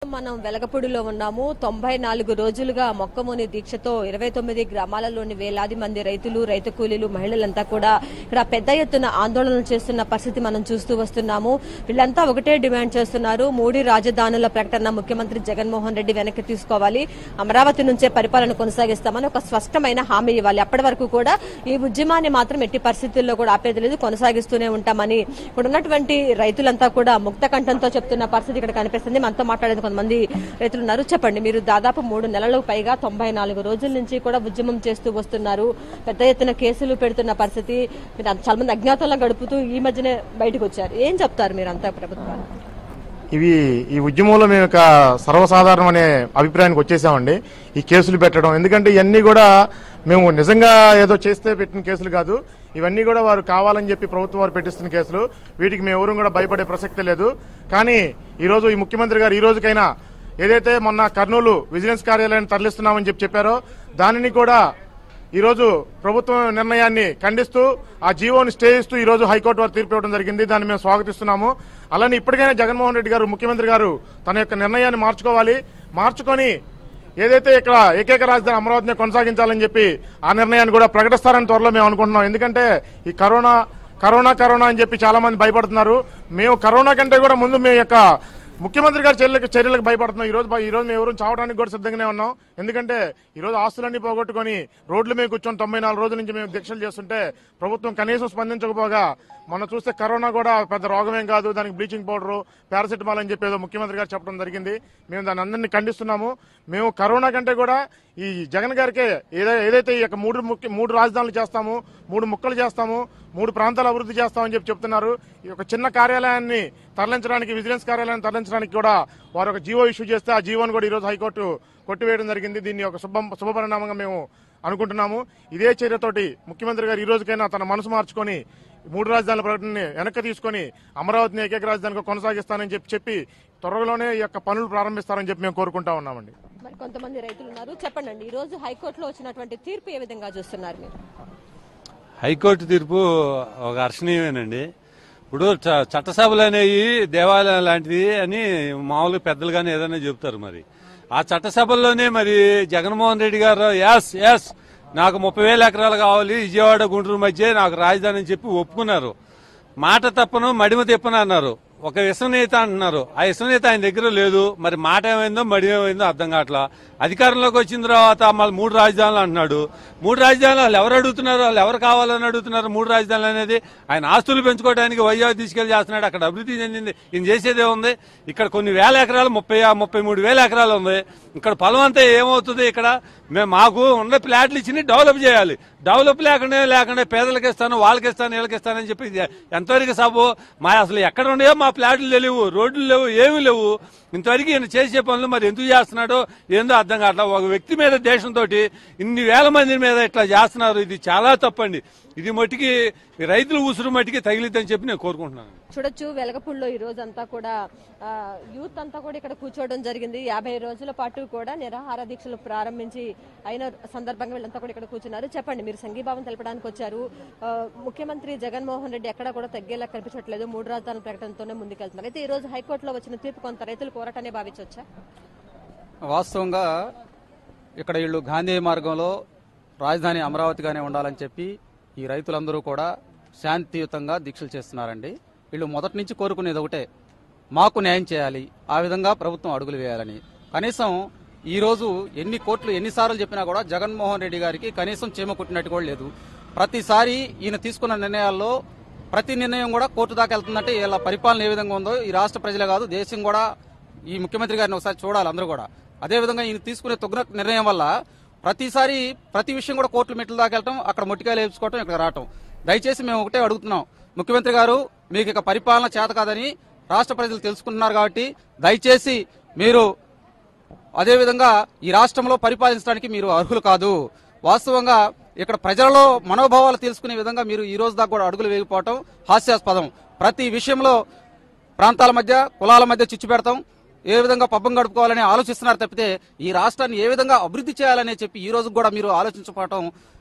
మనం వెలగపూడిలో ఉన్నాము తొంభై నాలుగు రోజులుగా మొక్కమూని దీక్షతో ఇరవై తొమ్మిది గ్రామాలలోని వేలాది మంది రైతులు రైతు కూలీలు మహిళలంతా కూడా ఇక్కడ పెద్ద ఎత్తున ఆందోళనలు చేస్తున్న పరిస్థితి మనం చూస్తూ వస్తున్నాము వీళ్ళంతా ఒకటే డిమాండ్ చేస్తున్నారు మూడు రాజధానుల ప్రకటన ముఖ్యమంత్రి జగన్మోహన్ రెడ్డి వెనక్కి తీసుకోవాలి అమరావతి నుంచే పరిపాలన కొనసాగిస్తామని ఒక స్పష్టమైన హామీ ఇవ్వాలి అప్పటి వరకు కూడా ఈ ఉద్యమాన్ని మాత్రం ఎట్టి పరిస్థితుల్లో కూడా ఆపేది లేదు కొనసాగిస్తూనే ఉంటామని ఇక్కడ ఉన్నటువంటి రైతులంతా కూడా ముక్త కంఠంతో చెప్తున్న పరిస్థితి ఇక్కడ కనిపిస్తుంది మనతో మాట్లాడేది కొంతమంది రైతులు ఉన్నారు చెప్పండి మీరు దాదాపు మూడు నెలలకు పైగా తొంభై నాలుగు రోజుల నుంచి కూడా ఉద్యమం చేస్తూ వస్తున్నారు పెద్ద ఎత్తున కేసులు పెడుతున్న పరిస్థితి మీరు అంత- చాలా మంది అజ్ఞాతంలో గడుపుతూ ఈ మధ్యనే బయటకు వచ్చారు ఏం చెప్తారు మీరు అంతా ప్రభుత్వాలు ఇవి ఈ ఉద్యమంలో మేము ఒక సర్వసాధారణం అనే అభిప్రాయానికి వచ్చేసామండి ఈ కేసులు పెట్టడం ఎందుకంటే ఇవన్నీ కూడా మేము నిజంగా ఏదో చేస్తే పెట్టిన కేసులు కాదు ఇవన్నీ కూడా వారు కావాలని చెప్పి ప్రభుత్వం వారు పెట్టిస్తున్న కేసులు వీటికి మేము ఎవరూ కూడా భయపడే ప్రసక్తి లేదు కానీ ఈ రోజు ఈ ముఖ్యమంత్రి గారు ఈ రోజుకైనా ఏదైతే మొన్న కర్నూలు విజిలెన్స్ కార్యాలయాన్ని తరలిస్తున్నామని చెప్పి చెప్పారో దానిని కూడా ఈ రోజు ప్రభుత్వం నిర్ణయాన్ని ఖండిస్తూ ఆ జీవోని స్టే ఇస్తూ ఈ రోజు హైకోర్టు వారు తీర్పు ఇవ్వడం జరిగింది దాన్ని మేము స్వాగతిస్తున్నాము అలానే ఇప్పటికైనా జగన్మోహన్ రెడ్డి గారు ముఖ్యమంత్రి గారు తన యొక్క నిర్ణయాన్ని మార్చుకోవాలి మార్చుకొని ఏదైతే ఇక్కడ ఏకైక రాజధాని అమరావతిని కొనసాగించాలని చెప్పి ఆ నిర్ణయాన్ని కూడా ప్రకటిస్తారని త్వరలో మేము అనుకుంటున్నాం ఎందుకంటే ఈ కరోనా కరోనా కరోనా అని చెప్పి చాలా మంది భయపడుతున్నారు మేము కరోనా కంటే కూడా ముందు మేము యొక్క ముఖ్యమంత్రి గారి చర్యలకు చర్యలకు భయపడుతున్నాం ఈ రోజు ఈ రోజు మేము ఎవరు చావడానికి కూడా సిద్ధంగానే ఉన్నాం ఎందుకంటే ఈ రోజు ఆస్తులన్నీ పోగొట్టుకొని రోడ్ల మీద కూర్చొని తొంభై నాలుగు రోజుల నుంచి మేము దీక్షలు చేస్తుంటే ప్రభుత్వం కనీసం స్పందించకపోగా మనం చూస్తే కరోనా కూడా పెద్ద రోగమేం కాదు దానికి బ్లీచింగ్ పౌడర్ పారాసిటమాల్ అని చెప్పి ఏదో ముఖ్యమంత్రి గారు చెప్పడం జరిగింది మేము దాన్ని అందరినీ ఖండిస్తున్నాము మేము కరోనా కంటే కూడా ఈ జగన్ గారికే ఏదై- ఏదైతే ఈ యొక్క మూడు ముఖ్య మూడు రాజధానులు చేస్తాము మూడు ముక్కలు చేస్తాము మూడు ప్రాంతాలు అభివృద్ధి చేస్తామని చెప్పి చెప్తున్నారు ఈ యొక్క చిన్న కార్యాలయాన్ని తరలించడానికి విజిలెన్స్ కార్యాలయాన్ని తరలించడానికి కూడా వారు ఒక జీవో ఇష్యూ చేస్తే ఆ జీవోని కూడా ఈరోజు హైకోర్టు కొట్టివేయడం జరిగింది దీన్ని ఒక శుభ శుభపరిణామంగా మేము అనుకుంటున్నాము ఇదే చర్యతోటి ముఖ్యమంత్రి గారు ఈ రోజుకైనా తన మనసు మార్చుకొని మూడు రాజధానుల ప్రకటనని వెనక్కి తీసుకొని అమరావతిని ఏకైక రాజధానిగా కొనసాగిస్తానని చెప్పి చెప్పి త్వరలోనే ఈ యొక్క పనులు ప్రారంభిస్తారని చెప్పి మేము కోరుకుంటా ఉన్నామండి మరి కొంతమంది రైతులు ఉన్నారు చెప్పండి అండి ఈ రోజు హైకోర్టులో వచ్చినటువంటి తీర్పు ఏ విధంగా చూస్తున్నారు మీరు హైకోర్టు తీర్పు ఒక హర్షణీయమేనండి ఇప్పుడు చ- చట్టసభలు అనేవి దేవాలయం లాంటిది అని మామూలుగా పెద్దలు కానీ ఏదైనా చెబుతారు మరి ఆ చట్టసభల్లోనే మరి జగన్మోహన్ రెడ్డి గారు ఎస్ ఎస్ నాకు ముప్పై వేల ఎకరాలు కావాలి విజయవాడ గుంటూరు మధ్య నాకు రాజధాని అని చెప్పి ఒప్పుకున్నారు మాట తప్పను మడిమ తిప్పను అన్నారు ఒక విశ్వనీయత అంటున్నారు ఆ విశ్వనీయత ఆయన దగ్గర లేదు మరి మాట ఏమైందో మడి ఏమైందో అర్థం కావట్లా అధికారంలోకి వచ్చిన తర్వాత మళ్ళీ మూడు రాజధానులు అంటున్నాడు మూడు రాజధానులు వాళ్ళు ఎవరు అడుగుతున్నారు వాళ్ళు ఎవరు కావాలని అడుగుతున్నారు మూడు రాజధానులు అనేది ఆయన ఆస్తులు పెంచుకోవడానికి వైజాగ్ తీసుకెళ్లి చేస్తున్నాడు అక్కడ అభివృద్ధి చెందింది ఈయన చేసేదే ఉంది ఇక్కడ కొన్ని వేల ఎకరాలు ముప్పై ముప్పై మూడు వేల ఎకరాలు ఉంది ఇక్కడ పొలం అంతా ఏమవుతుంది ఇక్కడ మేము మాకు ఉన్న ప్లాట్లు ఇచ్చి డెవలప్ చేయాలి డెవలప్ లేకుండా లేకుండా పేదలకు ఇస్తాను వాళ్ళకి ఇస్తాను వీళ్ళకి ఇస్తానని చెప్పి ఇది ఎంతవరకు సబు మా అసలు ఎక్కడ ఉన్నాయో మా ప్లాట్లు లేవు రోడ్లు లేవు ఏమీ లేవు ఇంతవరకు ఈయన చేసే పనులు మరి ఎందుకు చేస్తున్నాడో ఏందో అర్థం కావట్లా ఒక వ్యక్తి మీద దేశంతో ఇన్ని వేల మంది మీద ఇట్లా చేస్తున్నారు ఇది చాలా తప్పండి ఇది మట్టికి రైతులు ఉసురు మట్టికి తగిలిద్దని చెప్పి నేను కోరుకుంటున్నాను చూడొచ్చు వెలగపూడిలో ఈ రోజు అంతా కూడా ఆ, యూత్ అంతా కూడా ఇక్కడ కూర్చోవడం జరిగింది యాభై రోజుల పాటు కూడా నిరాహార దీక్షలు ప్రారంభించి అయిన సందర్భంగా వీళ్ళంతా కూడా ఇక్కడ కూర్చున్నారు చెప్పండి మీరు సంఘీభావం తెలపడానికి వచ్చారు ఆ, ముఖ్యమంత్రి జగన్మోహన్ రెడ్డి ఎక్కడా కూడా తగ్గేలా కనిపించట్లేదు మూడు రాజధానుల ప్రకటనతోనే ముందుకెళ్తున్నారు అయితే ఈ రోజు హైకోర్టులో వచ్చిన తీర్పు కొంత రైతులు కోరటనే భావించవచ్చా వాస్తవంగా ఇక్కడ వీళ్ళు గాంధీ మార్గంలో రాజధాని అమరావతిగానే ఉండాలని చెప్పి ఈ రైతులందరూ కూడా శాంతియుతంగా దీక్షలు చేస్తున్నారండి వీళ్ళు మొదటి నుంచి కోరుకునేది ఒకటే మాకు న్యాయం చేయాలి ఆ విధంగా ప్రభుత్వం అడుగులు వేయాలని కనీసం ఈ రోజు ఎన్ని కోట్లు ఎన్నిసార్లు చెప్పినా కూడా జగన్మోహన్ రెడ్డి గారికి కనీసం చీమ కుట్టినట్టు కూడా లేదు ప్రతిసారి ఈయన తీసుకున్న నిర్ణయాల్లో ప్రతి నిర్ణయం కూడా కోర్టు దాకా వెళ్తుందంటే వీళ్ళ పరిపాలన ఏ విధంగా ఉందో ఈ రాష్ట్ర ప్రజలే కాదు దేశం కూడా ఈ ముఖ్యమంత్రి గారిని ఒకసారి చూడాలి అందరూ కూడా అదేవిధంగా ఈయన తీసుకునే తొగ్గున నిర్ణయం వల్ల ప్రతిసారి ప్రతి విషయం కూడా కోర్టుల మెట్ల దాకా వెళ్ళటం అక్కడ మొట్టికాయలు వేసుకోవటం ఇక్కడ రావటం దయచేసి మేము ఒకటే అడుగుతున్నాం ముఖ్యమంత్రి గారు మీకు ఇక పరిపాలన చేత కాదని రాష్ట్ర ప్రజలు తెలుసుకుంటున్నారు కాబట్టి దయచేసి మీరు అదేవిధంగా ఈ రాష్ట్రంలో పరిపాలించడానికి మీరు అర్హులు కాదు వాస్తవంగా ఇక్కడ ప్రజలలో మనోభావాలు తెలుసుకునే విధంగా మీరు ఈ రోజు దాకా కూడా అడుగులు వేగిపోవటం హాస్యాస్పదం ప్రతి విషయంలో ప్రాంతాల మధ్య కులాల మధ్య చిచ్చు పెడతాం ఏ విధంగా పబ్బం గడుపుకోవాలని ఆలోచిస్తున్నారు తప్పితే ఈ రాష్ట్రాన్ని ఏ విధంగా అభివృద్ధి చేయాలని చెప్పి ఈ రోజు కూడా మీరు ఆలోచించకపోవటం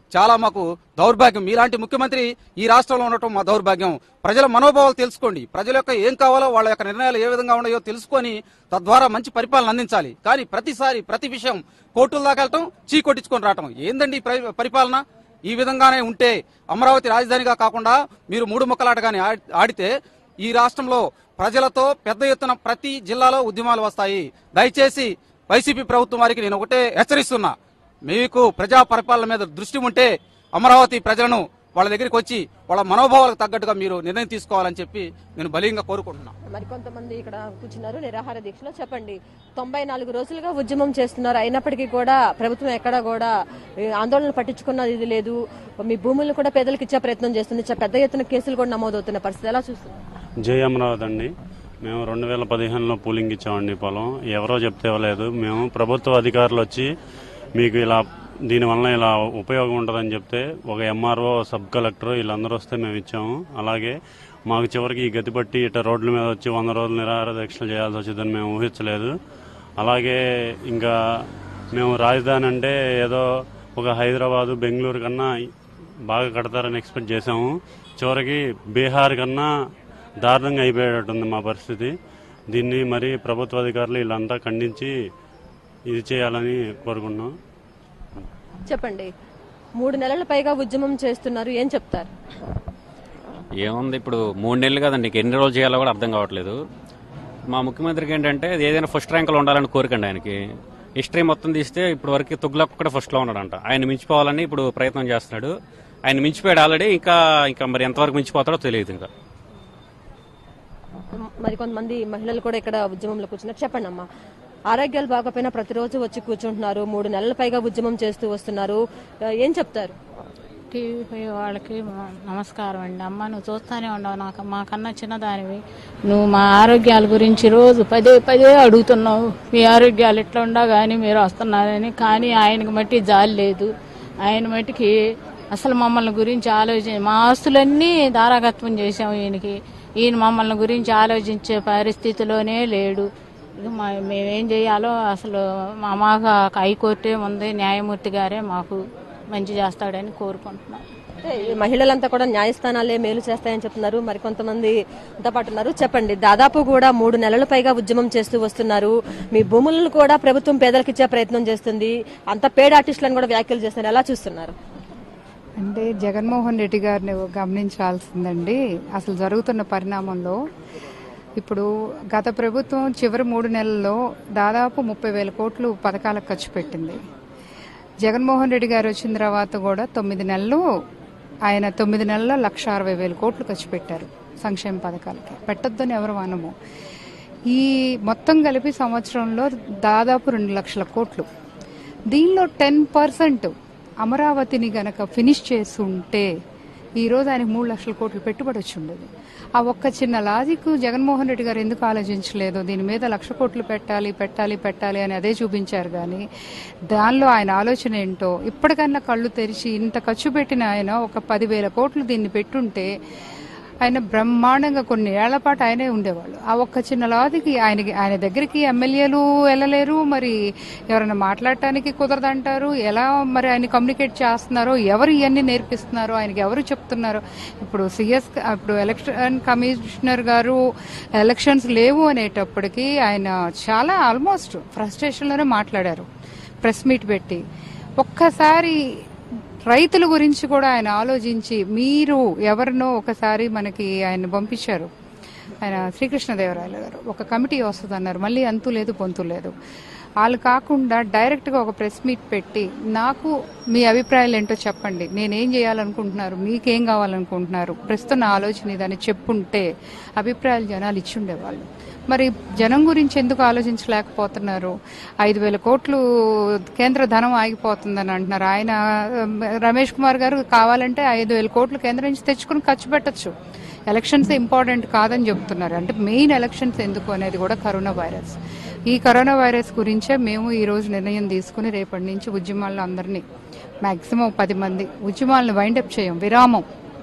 చాలా మాకు దౌర్భాగ్యం మీలాంటి ముఖ్యమంత్రి ఈ రాష్ట్రంలో ఉండటం మా దౌర్భాగ్యం ప్రజల మనోభావాలు తెలుసుకోండి ప్రజల యొక్క ఏం కావాలో వాళ్ళ యొక్క నిర్ణయాలు ఏ విధంగా ఉన్నాయో తెలుసుకొని తద్వారా మంచి పరిపాలన అందించాలి కానీ ప్రతిసారి ప్రతి విషయం కోర్టుల దాకా వెళ్ళటం చీ కొట్టించుకొని రావటం ఏందండి ఈ పరి- పరిపాలన ఈ విధంగానే ఉంటే అమరావతి రాజధానిగా కాకుండా మీరు మూడు ముక్కలాటగాని ఆడి- ఆడితే ఈ రాష్ట్రంలో ప్రజలతో పెద్ద ఎత్తున ప్రతి జిల్లాలో ఉద్యమాలు వస్తాయి దయచేసి వైసీపీ ప్రభుత్వం వారికి నేను ఒకటే హెచ్చరిస్తున్నా మీకు ప్రజా పరిపాలన మీద దృష్టి ఉంటే అమరావతి ప్రజలను వాళ్ళ దగ్గరికి వచ్చి వాళ్ళ మనోభావాలకు తగ్గట్టుగా మీరు నిర్ణయం తీసుకోవాలని చెప్పి నేను బలీయంగా కోరుకుంటున్నాను మరికొంతమంది ఇక్కడ కూర్చున్నారు నిరాహార దీక్షలో చెప్పండి తొంభై నాలుగు రోజులుగా ఉద్యమం చేస్తున్నారు అయినప్పటికీ కూడా ప్రభుత్వం ఎక్కడ కూడా ఏ, ఆందోళన పట్టించుకున్నది ఇది లేదు మీ భూములను కూడా పేదలకు ఇచ్చే ప్రయత్నం చేస్తుంది చ- పెద్ద ఎత్తున కేసులు కూడా నమోదవుతున్న పరిస్థితి ఎలా చూస్తున్నారు జై అమరావతి అండి మేము రెండు వేల పదిహేనులో పూలింగ్ ఇచ్చామండి పొలం ఎవరో చెప్తే ఇవ్వలేదు మేము ప్రభుత్వ అధికారులు వచ్చి మీకు ఇలా దీనివల్ల ఇలా ఉపయోగం ఉంటుందని చెప్తే ఒక ఎంఆర్ఓ సబ్ కలెక్టర్ వీళ్ళందరూ వస్తే మేము ఇచ్చాము అలాగే మాకు చివరికి ఈ గతి పట్టి ఇట్లా రోడ్ల మీద వచ్చి వంద రోజులు నిరాహార దీక్షలు చేయాల్సి వచ్చిందని మేము ఊహించలేదు అలాగే ఇంకా మేము రాజధాని అంటే ఏదో ఒక హైదరాబాదు బెంగళూరు కన్నా బాగా కడతారని ఎక్స్పెక్ట్ చేసాము చివరికి బీహార్ కన్నా దారుణంగా అయిపోయేటట్టుంది మా పరిస్థితి దీన్ని మరి ప్రభుత్వ అధికారులు వీళ్ళంతా ఖండించి ఇది చేయాలని కోరుకున్నాం చెప్పండి మూడు నెలల పైగా ఉద్యమం చేస్తున్నారు ఏం చెప్తారు ఏముంది ఇప్పుడు మూడు నెలలు కదండి ఇంక ఎన్ని రోజులు చేయాలో కూడా అర్థం కావట్లేదు మా ముఖ్యమంత్రికి ఏంటంటే ఏదైనా ఫస్ట్ ర్యాంకులో ఉండాలని కోరికండి ఆయనకి హిస్టరీ మొత్తం తీస్తే ఇప్పుడు వరకు తుగ్లక్ కూడా ఫస్ట్లో ఉన్నాడంట ఆయన మించిపోవాలని ఇప్పుడు ప్రయత్నం చేస్తున్నాడు ఆయన మించిపోయాడు ఆల్రెడీ ఇంకా ఇంకా మరి ఎంతవరకు మించిపోతాడో తెలియదు ఇంకా మరి కొంతమంది మహిళలు కూడా ఇక్కడ ఉద్యమంలో కూర్చున్నారు చెప్పండి అమ్మా ఆరోగ్యాలు బాగోపోయినా ప్రతిరోజు వచ్చి కూర్చుంటున్నారు మూడు నెలల పైగా ఉద్యమం చేస్తూ వస్తున్నారు ఆ, ఏం చెప్తారు టీవీ పై వాళ్ళకి మ- నమస్కారం అండి అమ్మ నువ్వు చూస్తానే ఉండవు నాకు మాకన్నా చిన్నదానివి నువ్వు మా ఆరోగ్యాల గురించి రోజు పదే పదే అడుగుతున్నావు మీ ఆరోగ్యాలు ఎట్లా ఉండా కానీ మీరు వస్తున్నారని కానీ ఆయనకి మట్టి జాలి లేదు ఆయన మట్టికి అసలు మమ్మల్ని గురించి ఆలోచి మా ఆస్తులన్నీ దారాగత్వం చేసాం ఈయనకి ఈయన మమ్మల్ని గురించి ఆలోచించే పరిస్థితిలోనే లేడు ఇక మా మేమేం చేయాలో అసలు మా మాకు హైకోర్టే ఉంది న్యాయమూర్తి గారే మాకు మంచి చేస్తాడని కోరుకుంటున్నాం అంటే ఈ మహిళలంతా కూడా న్యాయస్థానాలే మేలు చేస్తాయని చెప్తున్నారు మరి కొంతమంది తో పాటు ఉన్నారు చెప్పండి దాదాపు కూడా మూడు నెలల పైగా ఉద్యమం చేస్తూ వస్తున్నారు మీ భూములను కూడా ప్రభుత్వం పేదలకు ఇచ్చే ప్రయత్నం చేస్తుంది అంత పేడ ఆర్టిస్టులను కూడా వ్యాఖ్యలు చేస్తున్నారు ఎలా చూస్తున్నారు అంటే జగన్మోహన్ రెడ్డి గారిని గమనించాల్సిందండి అసలు జరుగుతున్న పరిణామంలో ఇప్పుడు గత ప్రభుత్వం చివరి మూడు నెలల్లో దాదాపు ముప్పై వేల కోట్లు పథకాలకు ఖర్చు పెట్టింది జగన్మోహన్ రెడ్డి గారు వచ్చిన తర్వాత కూడా తొమ్మిది నెలలు ఆయన తొమ్మిది నెలల్లో లక్ష అరవై వేల కోట్లు ఖర్చు పెట్టారు సంక్షేమ పథకాలకి పెట్టొద్దని ఎవరు అనము ఈ మొత్తం కలిపి సంవత్సరంలో దాదాపు రెండు లక్షల కోట్లు దీనిలో టెన్ పర్సెంట్ అమరావతిని గనక ఫినిష్ చేసి ఉంటే ఈరోజు ఆయనకు మూడు లక్షల కోట్లు పెట్టుబడి వచ్చి ఉండేది ఆ ఒక్క చిన్న లాజిక్ జగన్మోహన్ రెడ్డి గారు ఎందుకు ఆలోచించలేదు దీని మీద లక్ష కోట్లు పెట్టాలి పెట్టాలి పెట్టాలి అని అదే చూపించారు కానీ దానిలో ఆయన ఆలోచన ఏంటో ఇప్పటికన్నా కళ్ళు తెరిచి ఇంత ఖర్చు పెట్టిన ఆయన ఒక పదివేల కోట్లు దీన్ని పెట్టుంటే ఆయన బ్రహ్మాండంగా కొన్ని ఏళ్ల పాటు ఆయనే ఉండేవాళ్ళు ఆ ఒక్క చిన్న లాదికి ఆయనకి ఆయన దగ్గరికి ఎమ్మెల్యేలు వెళ్ళలేరు మరి ఎవరైనా మాట్లాడటానికి కుదరదంటారు ఎలా మరి ఆయన కమ్యూనికేట్ చేస్తున్నారో ఎవరు ఇవన్నీ నేర్పిస్తున్నారో ఆయనకి ఎవరు చెప్తున్నారో ఇప్పుడు సిఎస్ ఇప్పుడు ఎలక్షన్ కమిషనర్ గారు ఎలక్షన్స్ లేవు అనేటప్పటికి ఆయన చాలా ఆల్మోస్ట్ ఫ్రస్ట్రేషన్లోనే మాట్లాడారు ప్రెస్ మీట్ పెట్టి ఒక్కసారి రైతుల గురించి కూడా ఆయన ఆలోచించి మీరు ఎవరినో ఒకసారి మనకి ఆయన పంపించారు ఆయన శ్రీకృష్ణదేవరాయలు గారు ఒక కమిటీ వస్తుంది అన్నారు మళ్ళీ అంతు లేదు పొంతు లేదు వాళ్ళు కాకుండా డైరెక్ట్గా ఒక ప్రెస్ మీట్ పెట్టి నాకు మీ అభిప్రాయాలు ఏంటో చెప్పండి నేనేం చేయాలనుకుంటున్నారు మీకేం కావాలనుకుంటున్నారు ప్రస్తుతం నా ఆలోచన ఇదని చెప్పుంటే అభిప్రాయాలు జనాలు ఇచ్చి ఉండేవాళ్ళు మరి జనం గురించి ఎందుకు ఆలోచించలేకపోతున్నారు ఐదు వేల కోట్లు కేంద్ర ధనం ఆగిపోతుందని అంటున్నారు ఆయన ఉమ్, రమేష్ కుమార్ గారు కావాలంటే ఐదు వేల కోట్లు కేంద్రం నుంచి తెచ్చుకుని ఖర్చు పెట్టచ్చు ఎలక్షన్స్ ఇంపార్టెంట్ కాదని చెప్తున్నారు అంటే మెయిన్ ఎలక్షన్స్ ఎందుకు అనేది కూడా కరోనా వైరస్ ఈ కరోనా వైరస్ గురించే మేము ఈ రోజు నిర్ణయం తీసుకుని రేపటి నుంచి ఉద్యమాల్లో అందరినీ మాక్సిమం పది మంది ఉద్యమాలను వైండప్ చేయం విరామం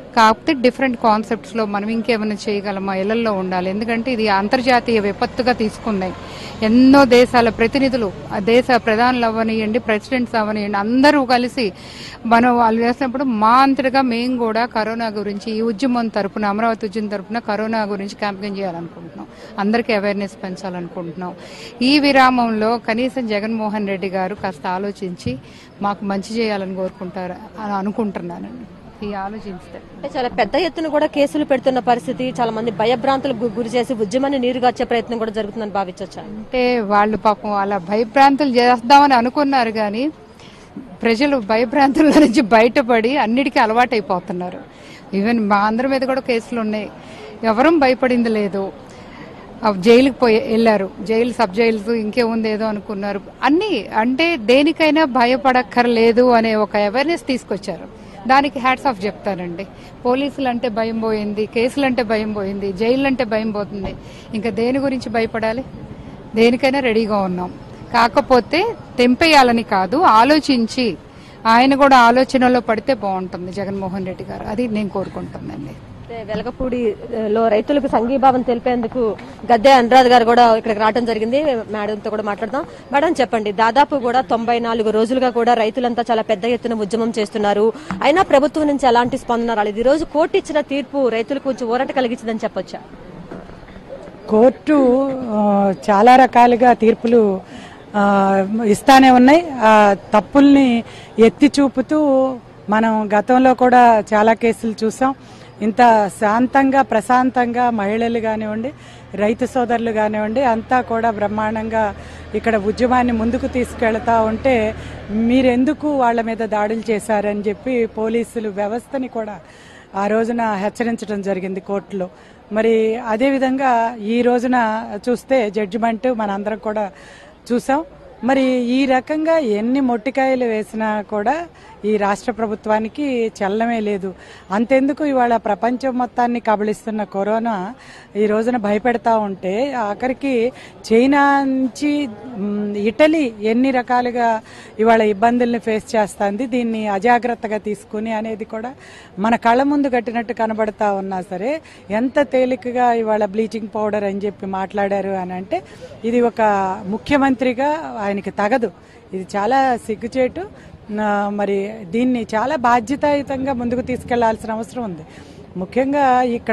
కాకపోతే డిఫరెంట్ కాన్సెప్ట్స్లో మనం ఇంకేమైనా చేయగలమా ఇళ్లలో ఉండాలి ఎందుకంటే ఇది అంతర్జాతీయ విపత్తుగా తీసుకున్నాయి ఎన్నో దేశాల ప్రతినిధులు ఆ దేశ ప్రధానులు అవనియండి ప్రెసిడెంట్స్ అవనియండి అందరూ కలిసి మనం వాళ్ళు చేసినప్పుడు మా అంతటిగా మేము కూడా కరోనా గురించి ఈ ఉద్యమం తరపున అమరావతి ఉద్యమం తరపున కరోనా గురించి క్యాంపెయిన్ చేయాలనుకుంటున్నాం అందరికీ అవేర్నెస్ పెంచాలనుకుంటున్నాం ఈ విరామంలో కనీసం జగన్మోహన్ రెడ్డి గారు కాస్త ఆలోచించి మాకు మంచి చేయాలని కోరుకుంటారు అని అనుకుంటున్నానండి ఈ ఆలోచిస్తే అంటే చాలా పెద్ద ఎత్తున కూడా కేసులు పెడుతున్న పరిస్థితి చాలా మంది భయభ్రాంతులకు గు- గురి చేసి ఉద్యమాన్ని నీరుగార్చే ప్రయత్నం కూడా జరుగుతుందని భావించవచ్చా అంటే వాళ్ళు పాపం అలా భయభ్రాంతులు చేద్దామని అనుకున్నారు కానీ ప్రజలు భయభ్రాంతుల నుంచి బయటపడి అన్నిటికీ అలవాటైపోతున్నారు ఈవెన్ మా అందరి మీద కూడా కేసులు ఉన్నాయి ఎవరూ భయపడింది లేదు ఆ జైలుకి పోయి వెళ్ళారు జైలు సబ్ జైల్స్ ఇంకేముంది ఏదో అనుకున్నారు అన్నీ అంటే దేనికైనా భయపడక్కర్లేదు అనే ఒక అవేర్నెస్ తీసుకొచ్చారు దానికి హ్యాట్స్ ఆఫ్ చెప్తానండి పోలీసులు అంటే భయం పోయింది కేసులు అంటే భయం పోయింది జైలు అంటే భయం పోతుంది ఇంకా దేని గురించి భయపడాలి దేనికైనా రెడీగా ఉన్నాం కాకపోతే తెంపేయాలని కాదు ఆలోచించి ఆయన కూడా ఆలోచనలో పడితే బాగుంటుంది జగన్మోహన్ రెడ్డి గారు అది నేను కోరుకుంటున్నానండి అంటే వెలగపూడిలో రైతులకు సంఘీభావం తెలిపేందుకు గద్దె అనురాధ్ గారు కూడా ఇక్కడికి రావడం జరిగింది మేడంతో కూడా మాట్లాడదాం మేడం చెప్పండి దాదాపు కూడా తొంభై నాలుగు రోజులుగా కూడా రైతులంతా చాలా పెద్ద ఎత్తున ఉద్యమం చేస్తున్నారు అయినా ప్రభుత్వం నుంచి ఎలాంటి స్పందన రాలేదు ఈ రోజు కోర్టు ఇచ్చిన తీర్పు రైతులకు కొంచెం ఊరట కలిగించిందని చెప్పొచ్చా కోర్టు ఆ, చాలా రకాలుగా తీర్పులు ఆ, ఇస్తానే ఉన్నాయి ఆ తప్పుల్ని ఎత్తి చూపుతూ మనం గతంలో కూడా చాలా కేసులు చూసాం ఇంత శాంతంగా ప్రశాంతంగా మహిళలు కానివ్వండి రైతు సోదరులు కానివ్వండి అంతా కూడా బ్రహ్మాండంగా ఇక్కడ ఉద్యమాన్ని ముందుకు తీసుకెళ్తా ఉంటే మీరెందుకు వాళ్ళ మీద దాడులు చేశారని చెప్పి పోలీసులు వ్యవస్థని కూడా ఆ రోజున హెచ్చరించడం జరిగింది కోర్టులో మరి అదేవిధంగా ఈ రోజున చూస్తే జడ్జిమెంట్ మనందరం కూడా చూసాం మరి ఈ రకంగా ఎన్ని మొట్టికాయలు వేసినా కూడా ఈ రాష్ట్ర ప్రభుత్వానికి చల్లమే లేదు అంతెందుకు ఇవాళ ప్రపంచం మొత్తాన్ని కబళిస్తున్న కరోనా ఈ రోజున భయపెడతా ఉంటే ఆఖరికి చైనా నుంచి మ్, ఇటలీ ఎన్ని రకాలుగా ఇవాళ ఇబ్బందుల్ని ఫేస్ చేస్తుంది దీన్ని అజాగ్రత్తగా తీసుకుని అనేది కూడా మన కళ్ళ ముందు కట్టినట్టు కనబడతా ఉన్నా సరే ఎంత తేలికగా ఇవాళ బ్లీచింగ్ పౌడర్ అని చెప్పి మాట్లాడారు అని అంటే ఇది ఒక ముఖ్యమంత్రిగా ఆయనకి తగదు ఇది చాలా సిగ్గుచేటు నా మరి దీన్ని చాలా బాధ్యతాయుతంగా ముందుకు తీసుకెళ్లాల్సిన అవసరం ఉంది ముఖ్యంగా ఇక్కడ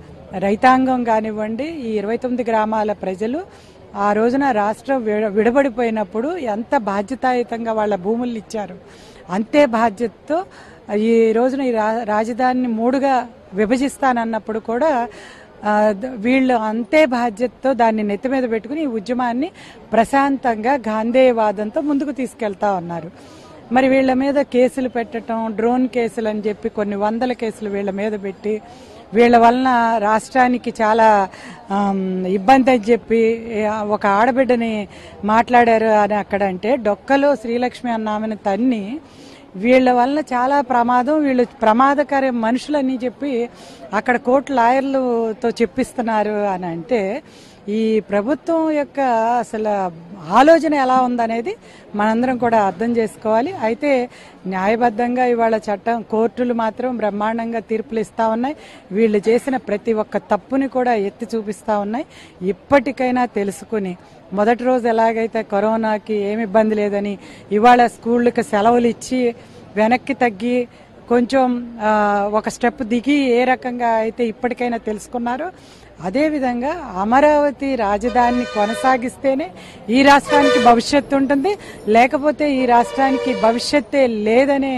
రైతాంగం కానివ్వండి ఈ ఇరవై తొమ్మిది గ్రామాల ప్రజలు ఆ రోజున రాష్ట్రం విడ- విడబడిపోయినప్పుడు ఎంత బాధ్యతాయుతంగా వాళ్ళ భూములు ఇచ్చారు అంతే బాధ్యతతో ఈ రోజున ఈ రా- రాజధానిని మూడుగా విభజిస్తానన్నప్పుడు కూడా ఆ, ద- వీళ్ళు అంతే బాధ్యతతో దాన్ని నెత్తి మీద పెట్టుకుని ఈ ఉద్యమాన్ని ప్రశాంతంగా గాంధేయవాదంతో ముందుకు తీసుకెళ్తా ఉన్నారు మరి వీళ్ళ మీద కేసులు పెట్టడం డ్రోన్ కేసులు అని చెప్పి కొన్ని వందల కేసులు వీళ్ళ మీద పెట్టి వీళ్ళ వలన రాష్ట్రానికి చాలా ఆమ్, ఇబ్బంది అని చెప్పి ఆ, ఒక ఆడబిడ్డని మాట్లాడారు అని అక్కడ అంటే డొక్కలో శ్రీలక్ష్మి అన్న ఆమెను తన్ని వీళ్ళ వలన చాలా ప్రమాదం వీళ్ళు ప్రమాదకర మనుషులని చెప్పి అక్కడ కోర్టు లాయర్లతో చెప్పిస్తున్నారు అని అంటే ఈ ప్రభుత్వం యొక్క అసలు ఆలోచన ఎలా ఉందనేది మనందరం కూడా అర్థం చేసుకోవాలి అయితే న్యాయబద్ధంగా ఇవాళ చట్టం కోర్టులు మాత్రం బ్రహ్మాండంగా తీర్పులు ఇస్తా ఉన్నాయి వీళ్ళు చేసిన ప్రతి ఒక్క తప్పుని కూడా ఎత్తి చూపిస్తా ఉన్నాయి ఇప్పటికైనా తెలుసుకుని మొదటి రోజు ఎలాగైతే కరోనాకి ఏమి ఇబ్బంది లేదని ఇవాళ స్కూళ్ళకి సెలవులు ఇచ్చి వెనక్కి తగ్గి కొంచెం ఆ, ఒక స్టెప్ దిగి ఏ రకంగా అయితే ఇప్పటికైనా తెలుసుకున్నారో అదేవిధంగా అమరావతి రాజధానిని కొనసాగిస్తేనే ఈ రాష్ట్రానికి భవిష్యత్తు ఉంటుంది లేకపోతే ఈ రాష్ట్రానికి భవిష్యత్తే లేదనే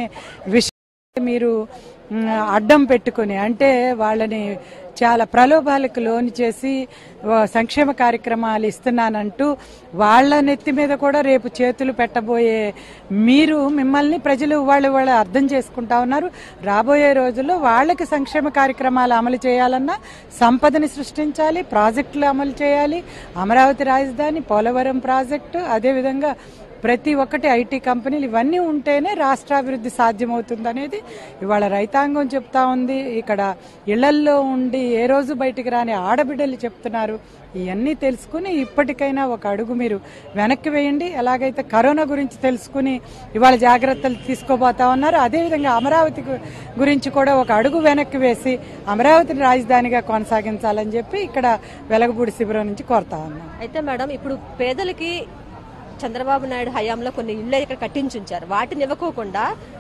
విషయం మీరు మ్, అడ్డం పెట్టుకుని అంటే వాళ్ళని చాలా ప్రలోభాలకు లోను చేసి ఆ, సంక్షేమ కార్యక్రమాలు ఇస్తున్నానంటూ వాళ్ళ నెత్తి మీద కూడా రేపు చేతులు పెట్టబోయే మీరు మిమ్మల్ని ప్రజలు వాళ్ళు వాళ్ళు అర్థం చేసుకుంటా ఉన్నారు రాబోయే రోజుల్లో వాళ్ళకి సంక్షేమ కార్యక్రమాలు అమలు చేయాలన్నా సంపదని సృష్టించాలి ప్రాజెక్టులు అమలు చేయాలి అమరావతి రాజధాని పోలవరం ప్రాజెక్టు అదేవిధంగా ప్రతి ఒక్కటి ఐటీ కంపెనీలు ఇవన్నీ ఉంటేనే రాష్ట్రాభివృద్ధి సాధ్యమవుతుంది అనేది ఇవాళ రైతాంగం చెప్తా ఉంది ఇక్కడ ఇళ్లల్లో ఉండి ఏ రోజు బయటికి రాని ఆడబిడ్డలు చెప్తున్నారు ఇవన్నీ తెలుసుకుని ఇప్పటికైనా ఒక అడుగు మీరు వెనక్కి వేయండి ఎలాగైతే కరోనా గురించి తెలుసుకుని ఇవాళ జాగ్రత్తలు తీసుకోబోతా ఉన్నారు అదేవిధంగా అమరావతి గు- గురించి కూడా ఒక అడుగు వెనక్కి వేసి అమరావతిని రాజధానిగా కొనసాగించాలని చెప్పి ఇక్కడ వెలగపూడి శిబిరం నుంచి కోరుతా ఉన్నాం అయితే మేడం ఇప్పుడు పేదలకి చంద్రబాబు నాయుడు హయాంలో కొన్ని ఇళ్ళు ఇక్కడ కట్టించుంచారు వాటిని ఇవ్వకోకుండా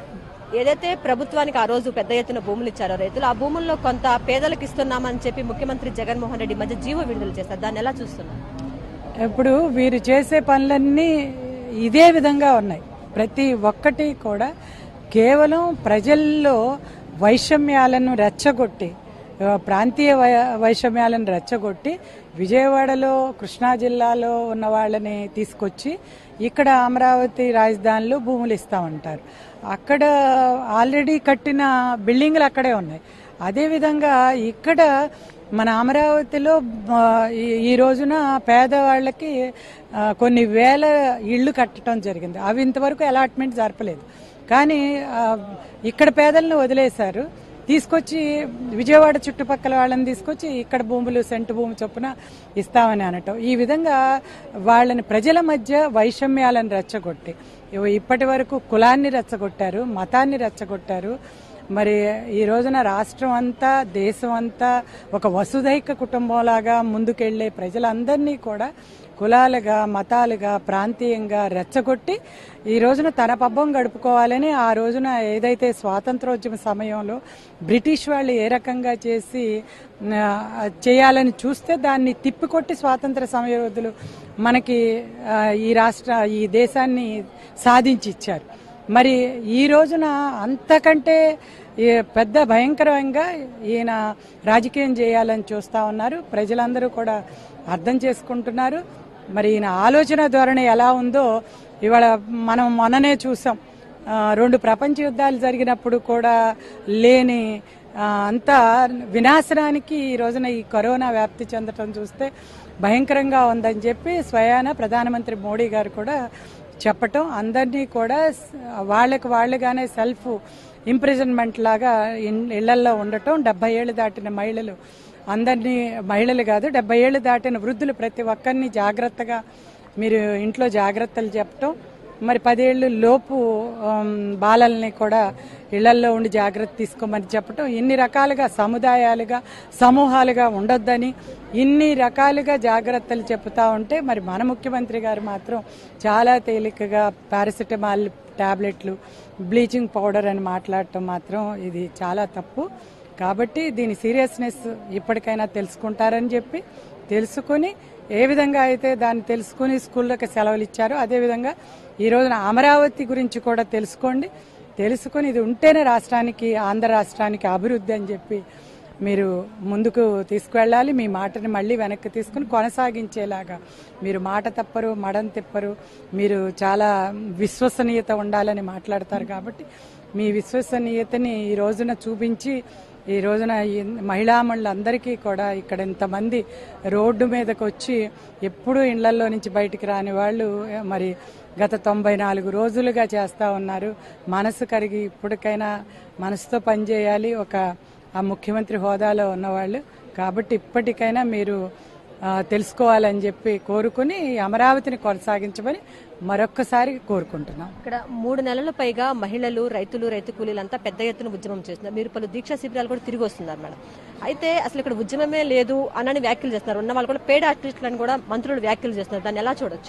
ఏదైతే ప్రభుత్వానికి ఆ రోజు పెద్ద ఎత్తున భూములు ఇచ్చారో రైతులు ఆ భూముల్లో కొంత పేదలకు ఇస్తున్నామని చెప్పి ముఖ్యమంత్రి జగన్మోహన్ రెడ్డి ఈ మధ్య జీవో విడుదల చేస్తారు దాన్ని ఎలా చూస్తున్నారు ఇప్పుడు వీరు చేసే పనులన్నీ ఇదే విధంగా ఉన్నాయి ప్రతి ఒక్కటి కూడా కేవలం ప్రజల్లో వైషమ్యాలను రెచ్చగొట్టి ఆ, ప్రాంతీయ వై- వైషమ్యాలను రెచ్చగొట్టి విజయవాడలో కృష్ణా జిల్లాలో ఉన్న వాళ్ళని తీసుకొచ్చి ఇక్కడ అమరావతి రాజధానిలో భూములు ఇస్తామంటారు అక్కడ ఆల్రెడీ కట్టిన బిల్డింగ్లు అక్కడే ఉన్నాయి అదేవిధంగా ఇక్కడ మన అమరావతిలో ఆ, ఈ- ఈ రోజున పేదవాళ్ళకి ఆ, కొన్ని వేల ఇళ్ళు కట్టడం జరిగింది అవి ఇంతవరకు అలాట్మెంట్ జరపలేదు కానీ ఆ, ఇక్కడ పేదలను వదిలేశారు తీసుకొచ్చి విజయవాడ చుట్టుపక్కల వాళ్ళని తీసుకొచ్చి ఇక్కడ భూములు సెంటు భూమి చొప్పున ఇస్తామని అనటం ఈ విధంగా వాళ్ళని ప్రజల మధ్య వైషమ్యాలను రెచ్చగొట్టి ఇవ- ఇప్పటి వరకు కులాన్ని రెచ్చగొట్టారు మతాన్ని రెచ్చగొట్టారు మరి ఈ రోజున రాష్ట్రం అంతా దేశం అంతా ఒక వసుధైక కుటుంబంలాగా ముందుకెళ్లే ప్రజలందరినీ కూడా కులాలుగా మతాలుగా ప్రాంతీయంగా రెచ్చగొట్టి ఈ రోజున తన పబ్బం గడుపుకోవాలని ఆ రోజున ఏదైతే స్వాతంత్రోద్యమ సమయంలో బ్రిటిష్ వాళ్ళు ఏ రకంగా చేసి ఆ, చేయాలని చూస్తే దాన్ని తిప్పికొట్టి స్వాతంత్ర సమయోధులు మనకి ఆ, ఈ రాష్ట్ర ఈ దేశాన్ని సాధించి ఇచ్చారు మరి ఈ రోజున అంతకంటే ఈ పెద్ద భయంకరంగా ఈయన రాజకీయం చేయాలని చూస్తా ఉన్నారు ప్రజలందరూ కూడా అర్థం చేసుకుంటున్నారు మరి ఈయన ఆలోచన ధోరణి ఎలా ఉందో ఇవాళ మనం మొన్ననే చూసాం ఆ, రెండు ప్రపంచ యుద్ధాలు జరిగినప్పుడు కూడా లేని ఆ, అంత వినాశనానికి ఈ రోజున ఈ కరోనా వ్యాప్తి చెందటం చూస్తే భయంకరంగా ఉందని చెప్పి స్వయాన ప్రధానమంత్రి మోడీ గారు కూడా చెప్పటం అందరినీ కూడా స- వాళ్ళకి వాళ్ళుగానే సెల్ఫ్ ఇంప్రిజన్మెంట్ లాగా ఇన్- ఇళ్లల్లో ఉండటం డెబ్బై ఏళ్ళు దాటిన మహిళలు అందరినీ మహిళలు కాదు డెబ్బై ఏళ్ళు దాటిన వృద్ధులు ప్రతి ఒక్కరిని జాగ్రత్తగా మీరు ఇంట్లో జాగ్రత్తలు చెప్పటం మరి పదేళ్ళు లోపు ఆమ్, బాలల్ని కూడా ఇళ్లల్లో ఉండి జాగ్రత్త తీసుకోమని చెప్పటం ఇన్ని రకాలుగా సముదాయాలుగా సమూహాలుగా ఉండొద్దని ఇన్ని రకాలుగా జాగ్రత్తలు చెప్తా ఉంటే మరి మన ముఖ్యమంత్రి గారు మాత్రం చాలా తేలికగా పారాసిటమాల్ టాబ్లెట్లు బ్లీచింగ్ పౌడర్ అని మాట్లాడటం మాత్రం ఇది చాలా తప్పు కాబట్టి దీని సీరియస్నెస్ ఇప్పటికైనా తెలుసుకుంటారని చెప్పి తెలుసుకుని ఏ విధంగా అయితే దాన్ని తెలుసుకుని స్కూళ్ళకి సెలవులు ఇచ్చారో అదేవిధంగా ఈ రోజున అమరావతి గురించి కూడా తెలుసుకోండి తెలుసుకుని ఇది ఉంటేనే రాష్ట్రానికి ఆంధ్ర రాష్ట్రానికి అభివృద్ధి అని చెప్పి మీరు ముందుకు తీసుకువెళ్ళాలి మీ మాటని మళ్ళీ వెనక్కి తీసుకుని కొనసాగించేలాగా మీరు మాట తప్పరు మడం తిప్పరు మీరు చాలా విశ్వసనీయత ఉండాలని మాట్లాడతారు కాబట్టి మీ విశ్వసనీయతని ఈ రోజున చూపించి ఈ రోజున ఈ మహిళామణులందరికీ కూడా ఇక్కడ ఇంతమంది రోడ్డు మీదకి వచ్చి ఎప్పుడూ ఇళ్లలో నుంచి బయటికి రాని వాళ్ళు మరి గత తొంభై నాలుగు రోజులుగా చేస్తూ ఉన్నారు మనసు కరిగి ఇప్పటికైనా మనసుతో పనిచేయాలి ఒక ఆ ముఖ్యమంత్రి హోదాలో ఉన్నవాళ్ళు కాబట్టి ఇప్పటికైనా మీరు ఆ, తెలుసుకోవాలని చెప్పి కోరుకుని ఈ అమరావతిని కొనసాగించమని మరొక్కసారి కోరుకుంటున్నాం ఇక్కడ మూడు నెలల పైగా మహిళలు రైతులు రైతు కూలీలంతా పెద్ద ఎత్తున ఉద్యమం చేస్తున్నారు మీరు పలు దీక్షా శిబిరాలు కూడా తిరిగి వస్తున్నారు మేడం అయితే అసలు ఇక్కడ ఉద్యమమే లేదు అని వ్యాఖ్యలు చేస్తున్నారు ఉన్న వాళ్ళు కూడా పేడ్ ఆర్టిస్టులను కూడా మంత్రులు వ్యాఖ్యలు చేస్తున్నారు దాన్ని ఎలా చూడొచ్చు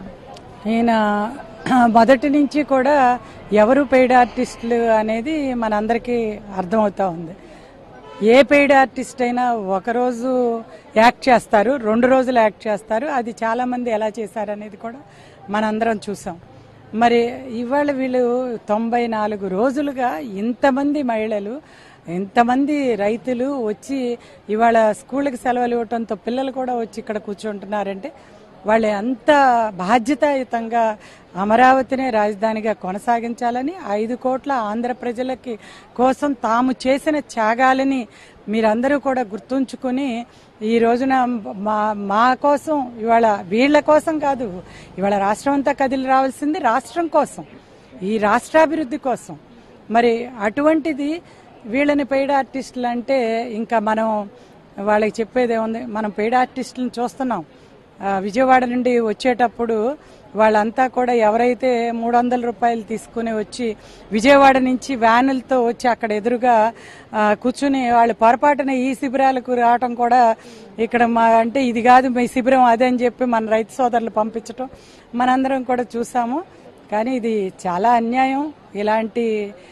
ఈయన మొదటి నుంచి కూడా ఎవరు పెయిడ్ ఆర్టిస్టులు అనేది మనందరికీ అర్థమవుతా ఉంది ఏ పెయిడ్ ఆర్టిస్ట్ అయినా ఒకరోజు యాక్ట్ చేస్తారు రెండు రోజులు యాక్ట్ చేస్తారు అది చాలా మంది ఎలా చేశారు అనేది కూడా మనందరం చూసాం మరి ఇవాళ వీళ్ళు తొంభై నాలుగు రోజులుగా ఇంతమంది మహిళలు ఇంతమంది రైతులు వచ్చి ఇవాళ స్కూళ్ళకి సెలవులు ఇవ్వటంతో పిల్లలు కూడా వచ్చి ఇక్కడ కూర్చుంటున్నారంటే వాళ్ళు ఎంత బాధ్యతాయుతంగా అమరావతినే రాజధానిగా కొనసాగించాలని ఐదు కోట్ల ఆంధ్ర ప్రజలకి కోసం తాము చేసిన త్యాగాలని మీరందరూ కూడా గుర్తుంచుకుని ఈ రోజున మా మా కోసం ఇవాళ వీళ్ళ కోసం కాదు ఇవాళ రాష్ట్రం అంతా కదిలి రావాల్సింది రాష్ట్రం కోసం ఈ రాష్ట్రాభివృద్ధి కోసం మరి అటువంటిది వీళ్ళని పెయిడ్ ఆర్టిస్టులు అంటే ఇంకా మనం వాళ్ళకి చెప్పేదే ఉంది మనం పెయిడ్ ఆర్టిస్టులను చూస్తున్నాం ఆ, విజయవాడ నుండి వచ్చేటప్పుడు వాళ్ళంతా కూడా ఎవరైతే మూడు వందల రూపాయలు తీసుకుని వచ్చి విజయవాడ నుంచి వ్యానులతో వచ్చి అక్కడ ఎదురుగా ఆ, కూర్చుని వాళ్ళు పొరపాటున ఈ శిబిరాలకు రావటం కూడా ఇక్కడ మా అంటే ఇది కాదు మీ శిబిరం అదే అని చెప్పి మన రైతు సోదరులు పంపించటం మనందరం కూడా చూసాము కానీ ఇది చాలా అన్యాయం ఇలాంటి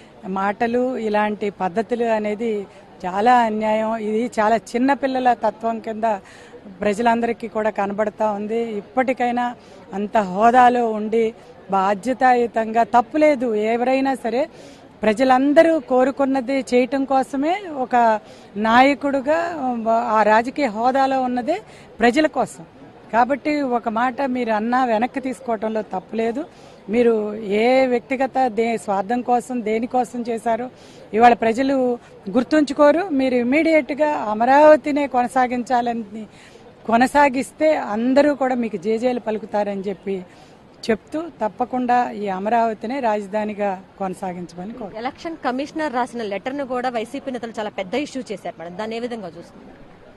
మాటలు ఇలాంటి పద్ధతులు అనేది చాలా అన్యాయం ఇది చాలా చిన్న పిల్లల తత్వం కింద ప్రజలందరికీ కూడా కనబడతా ఉంది ఇప్పటికైనా అంత హోదాలో ఉండి బాధ్యతాయుతంగా తప్పులేదు ఎవరైనా సరే ప్రజలందరూ కోరుకున్నది చేయటం కోసమే ఒక నాయకుడుగా ఆ రాజకీయ హోదాలో ఉన్నదే ప్రజల కోసం కాబట్టి ఒక మాట మీరు అన్నా వెనక్కి తీసుకోవటంలో తప్పులేదు మీరు ఏ వ్యక్తిగత దే స్వార్థం కోసం దేనికోసం చేశారో ఇవాళ ప్రజలు గుర్తుంచుకోరు మీరు ఇమీడియట్గా అమరావతినే కొనసాగించాలని కొనసాగిస్తే అందరూ కూడా మీకు జేజేలు పలుకుతారని చెప్పి చెప్తూ తప్పకుండా ఈ అమరావతినే రాజధానిగా కొనసాగించమని కోరు ఎలక్షన్ కమిషనర్ రాసిన లెటర్ ను కూడా వైసీపీ నేతలు చాలా పెద్ద ఇష్యూ చేశారు మేడం దాన్ని ఏ విధంగా చూస్తున్నారు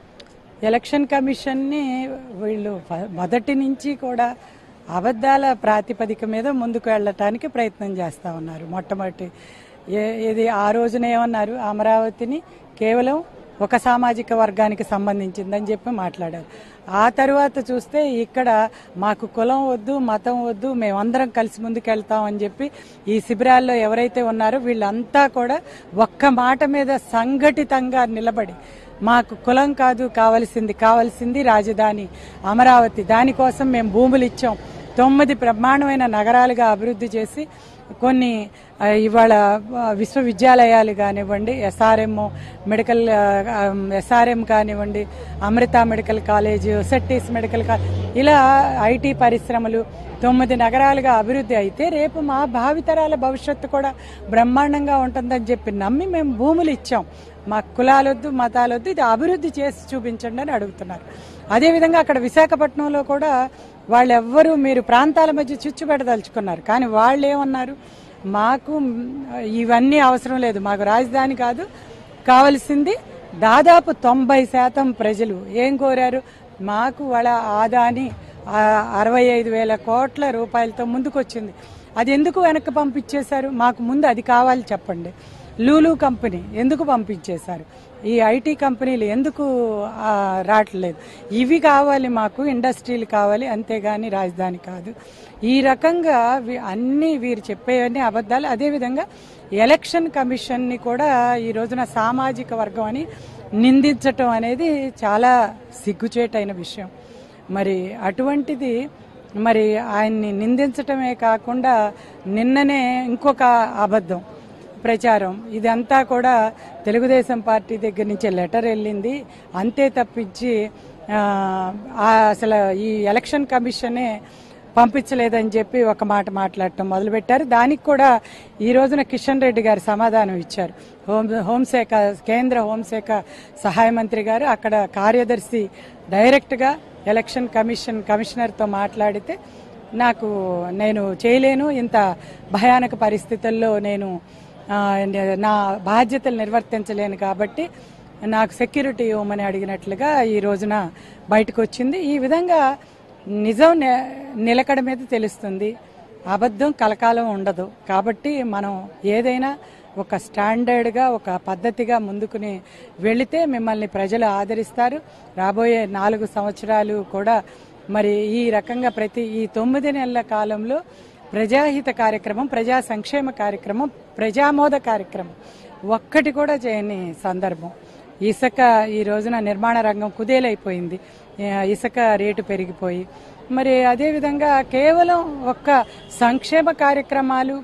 ఎలక్షన్ కమిషన్ని వీళ్ళు ఫ- మొదటి నుంచి కూడా అబద్ధాల ప్రాతిపదిక మీద ముందుకు వెళ్ళటానికి ప్రయత్నం చేస్తూ ఉన్నారు మొట్టమొదటి ఏ- ఇది ఆ రోజున ఏమన్నారు అమరావతిని కేవలం ఒక సామాజిక వర్గానికి సంబంధించిందని చెప్పి మాట్లాడారు ఆ తర్వాత చూస్తే ఇక్కడ మాకు కులం వద్దు మతం వద్దు మేమందరం కలిసి ముందుకు వెళ్తాం అని చెప్పి ఈ శిబిరాల్లో ఎవరైతే ఉన్నారో వీళ్ళంతా కూడా ఒక్క మాట మీద సంఘటితంగా నిలబడి మాకు కులం కాదు కావలసింది కావలసింది రాజధాని అమరావతి దానికోసం మేము భూములు ఇచ్చాం తొమ్మిది బ్రహ్మాండమైన నగరాలుగా అభివృద్ధి చేసి కొన్ని ఆ, ఇవాళ ఆ, విశ్వవిద్యాలయాలు కానివ్వండి ఎస్ఆర్ఎం మెడికల్ ఎస్ఆర్ఎం కానివ్వండి అమృత మెడికల్ కాలేజ్ సెట్టీస్ మెడికల్ కాలేజ్ ఇలా ఐటీ పరిశ్రమలు తొమ్మిది నగరాలుగా అభివృద్ధి అయితే రేపు మా భావితరాల భవిష్యత్తు కూడా బ్రహ్మాండంగా ఉంటుందని చెప్పి నమ్మి మేము భూములు ఇచ్చాం మా కులాలొద్దు మతాలొద్దు ఇది అభివృద్ధి చేసి చూపించండి అని అడుగుతున్నారు అదేవిధంగా అక్కడ విశాఖపట్నంలో కూడా వాళ్ళెవ్వరూ మీరు ప్రాంతాల మధ్య చిచ్చు పెట్టదలుచుకున్నారు కానీ వాళ్ళు ఏమన్నారు మాకు మ్, ఇవన్నీ అవసరం లేదు మాకు రాజధాని కాదు కావలసింది దాదాపు తొంభై శాతం ప్రజలు ఏం కోరారు మాకు వాళ్ళ ఆదాని ఆ, అరవై ఐదు వేల కోట్ల రూపాయలతో ముందుకొచ్చింది అది ఎందుకు వెనక్కి పంపించేశారు మాకు ముందు అది కావాలి చెప్పండి లూలు కంపెనీ ఎందుకు పంపించేశారు ఈ ఐటీ కంపెనీలు ఎందుకు ఆ, రావట్లేదు ఇవి కావాలి మాకు ఇండస్ట్రీలు కావాలి అంతేగాని రాజధాని కాదు ఈ రకంగా వి- అన్ని వీరు చెప్పేవన్నీ అబద్ధాలు అదేవిధంగా ఎలక్షన్ కమిషన్ని కూడా ఈ రోజున సామాజిక వర్గం అని నిందించటం అనేది చాలా సిగ్గుచేటైన విషయం మరి అటువంటిది మరి ఆయన్ని నిందించటమే కాకుండా నిన్ననే ఇంకొక అబద్ధం ప్రచారం ఇదంతా కూడా తెలుగుదేశం పార్టీ దగ్గర నుంచి లెటర్ వెళ్ళింది అంతే తప్పించి ఆ, ఆ అసలు ఈ ఎలక్షన్ కమిషనే పంపించలేదని చెప్పి ఒక మాట మాట్లాడటం మొదలుపెట్టారు దానికి కూడా ఈ రోజున కిషన్ రెడ్డి గారు సమాధానం ఇచ్చారు హోం హోంశాఖ కేంద్ర హోంశాఖ సహాయ మంత్రి గారు అక్కడ కార్యదర్శి డైరెక్ట్గా ఎలక్షన్ కమిషన్ కమిషనర్తో మాట్లాడితే నాకు నేను చేయలేను ఇంత భయానక పరిస్థితుల్లో నేను ఆ, నా బాధ్యతలు నిర్వర్తించలేను కాబట్టి నాకు సెక్యూరిటీ ఇవ్వమని అడిగినట్లుగా ఈ రోజున బయటకు వచ్చింది ఈ విధంగా నిజం ని- నిలకడ మీద తెలుస్తుంది అబద్ధం కలకాలం ఉండదు కాబట్టి మనం ఏదైనా ఒక స్టాండర్డ్గా ఒక పద్ధతిగా ముందుకుని వెళితే మిమ్మల్ని ప్రజలు ఆదరిస్తారు రాబోయే నాలుగు సంవత్సరాలు కూడా మరి ఈ రకంగా ప్రతి ఈ తొమ్మిది నెలల కాలంలో ప్రజాహిత కార్యక్రమం ప్రజా సంక్షేమ కార్యక్రమం ప్రజామోద కార్యక్రమం ఒక్కటి కూడా చేయని సందర్భం ఇసుక ఈ రోజున నిర్మాణ రంగం కుదేలైపోయింది ఆ, ఇసుక రేటు పెరిగిపోయి మరి అదేవిధంగా కేవలం ఒక్క సంక్షేమ కార్యక్రమాలు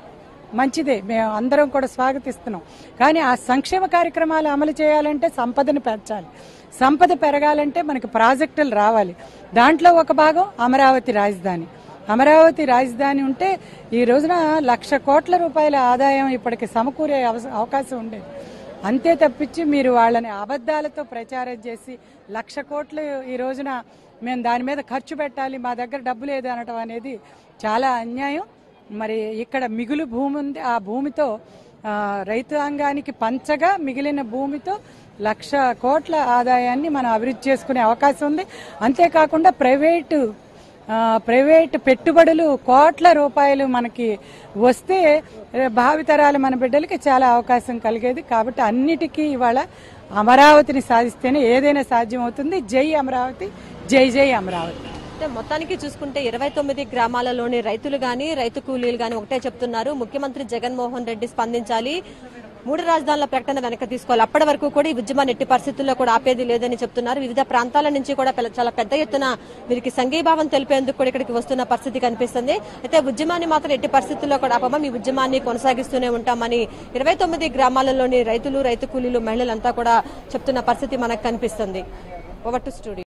మంచిదే మేము అందరం కూడా స్వాగతిస్తున్నాం కానీ ఆ సంక్షేమ కార్యక్రమాలు అమలు చేయాలంటే సంపదను పెంచాలి సంపద పెరగాలంటే మనకి ప్రాజెక్టులు రావాలి దాంట్లో ఒక భాగం అమరావతి రాజధాని అమరావతి రాజధాని ఉంటే ఈ రోజున లక్ష కోట్ల రూపాయల ఆదాయం ఇప్పటికి సమకూరే అవస- అవకాశం ఉండేది అంతే తప్పించి మీరు వాళ్ళని అబద్ధాలతో ప్రచారం చేసి లక్ష కోట్లు ఈ రోజున మేము దాని మీద ఖర్చు పెట్టాలి మా దగ్గర డబ్బు లేదు అనటం అనేది చాలా అన్యాయం మరి ఇక్కడ మిగులు భూమి ఉంది ఆ భూమితో ఆ, రైతాంగానికి పంచగా మిగిలిన భూమితో లక్ష కోట్ల ఆదాయాన్ని మనం అభివృద్ధి చేసుకునే అవకాశం ఉంది అంతేకాకుండా ప్రైవేటు ఆ, ప్రైవేట్ పెట్టుబడులు కోట్ల రూపాయలు మనకి వస్తే ఏ, భావితరాల మన బిడ్డలకి చాలా అవకాశం కలిగేది కాబట్టి అన్నిటికీ ఇవాళ అమరావతిని సాధిస్తేనే ఏదైనా సాధ్యమవుతుంది జై అమరావతి జై జై అమరావతి అంటే మొత్తానికి చూసుకుంటే ఇరవై తొమ్మిది గ్రామాలలోని రైతులు గాని రైతు కూలీలు గాని ఒకటే చెప్తున్నారు ముఖ్యమంత్రి జగన్మోహన్ రెడ్డి స్పందించాలి మూడు రాజధానుల ప్రకటన వెనక తీసుకోవాలి అప్పటి వరకు కూడా ఈ ఉద్యమాన్ని ఎట్టి పరిస్థితుల్లో కూడా ఆపేది లేదని చెప్తున్నారు వివిధ ప్రాంతాల నుంచి కూడా పెద్ద- చాలా పెద్ద ఎత్తున వీరికి సంఘీభావం తెలిపేందుకు కూడా ఇక్కడికి వస్తున్న పరిస్థితి కనిపిస్తుంది అయితే ఉద్యమాన్ని మాత్రం ఎట్టి పరిస్థితుల్లో కూడా ఆపమా ఈ ఉద్యమాన్ని కొనసాగిస్తూనే ఉంటామని ఇరవై తొమ్మిది గ్రామాలలోని రైతులు రైతు కూలీలు మహిళలంతా కూడా చెప్తున్న పరిస్థితి మనకు కనిపిస్తుంది ఓవర్ టు స్టూడియో